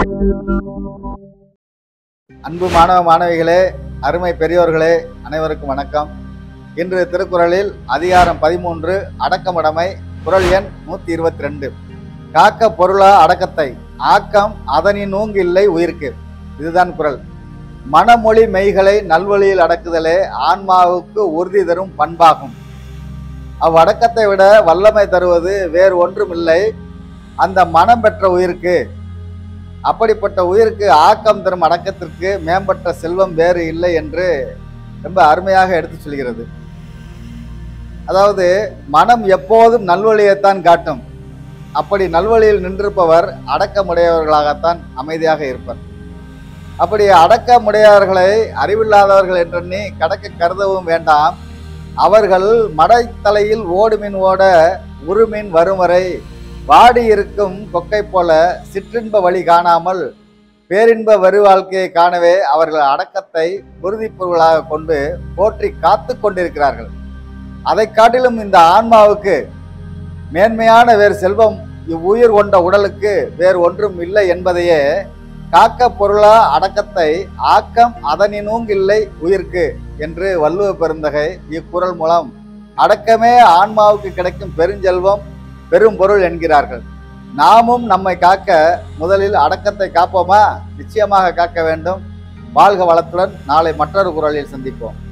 அன்பு மாணவ மாணவிகளே அருமை பெரியோர்களே அனைவருக்கும் வணக்கம் இன்று திருக்குறளில் அதிகாரம் பதிமூன்று அடக்கமுடைமை குறள் எண் நூத்தி இருபத்தி ரெண்டு காக்க பொருளா அடக்கத்தை ஆக்கம் அதனின் இல்லை உயிர்க்கு இதுதான் குறள் மனமொழி மெய்களை நல்வழியில் அடக்குதலே ஆன்மாவுக்கு உறுதி தரும் பண்பாகும் அவ்வடக்கத்தை விட வல்லமை தருவது வேறு ஒன்றுமில்லை அந்த மனம் பெற்ற உயிருக்கு அப்படிப்பட்ட உயிருக்கு ஆக்கம் தரும் அடக்கத்திற்கு மேம்பட்ட செல்வம் வேறு இல்லை என்று ரொம்ப அருமையாக எடுத்து சொல்கிறது அதாவது மனம் எப்போதும் நல்வழியைத்தான் காட்டும் அப்படி நல்வழியில் நின்றிருப்பவர் அடக்கமுடையவர்களாகத்தான் அமைதியாக இருப்பர் அப்படி அடக்கமுடையவர்களை அறிவில்லாதவர்கள் என்றெண்ணி கடக்க கருதவும் வேண்டாம் அவர்கள் மடைத்தலையில் ஓடுமின் ஓட உருமின் வரும் வரை வாடி இருக்கும் கொக்கை போல சிற்றின்ப வழி காணாமல் பேரின்ப வரு வாழ்க்கையை காணவே அவர்கள் அடக்கத்தை உறுதிப் பொருளாக கொண்டு போற்றி காத்து கொண்டிருக்கிறார்கள் அதை காட்டிலும் இந்த ஆன்மாவுக்கு மேன்மையான வேறு செல்வம் இவ்வுயிர் கொண்ட உடலுக்கு வேறு ஒன்றும் இல்லை என்பதையே காக்க பொருளா அடக்கத்தை ஆக்கம் அதனினும் இல்லை உயிர்க்கு என்று வள்ளுவ பெருந்தகை இக்குறள் மூலம் அடக்கமே ஆன்மாவுக்கு கிடைக்கும் பெருஞ்செல்வம் பெரும் பொருள் என்கிறார்கள் நாமும் நம்மை காக்க முதலில் அடக்கத்தை காப்போமா நிச்சயமாக காக்க வேண்டும் வாழ்க வளத்துடன் நாளை மற்றொரு குரலில் சந்திப்போம்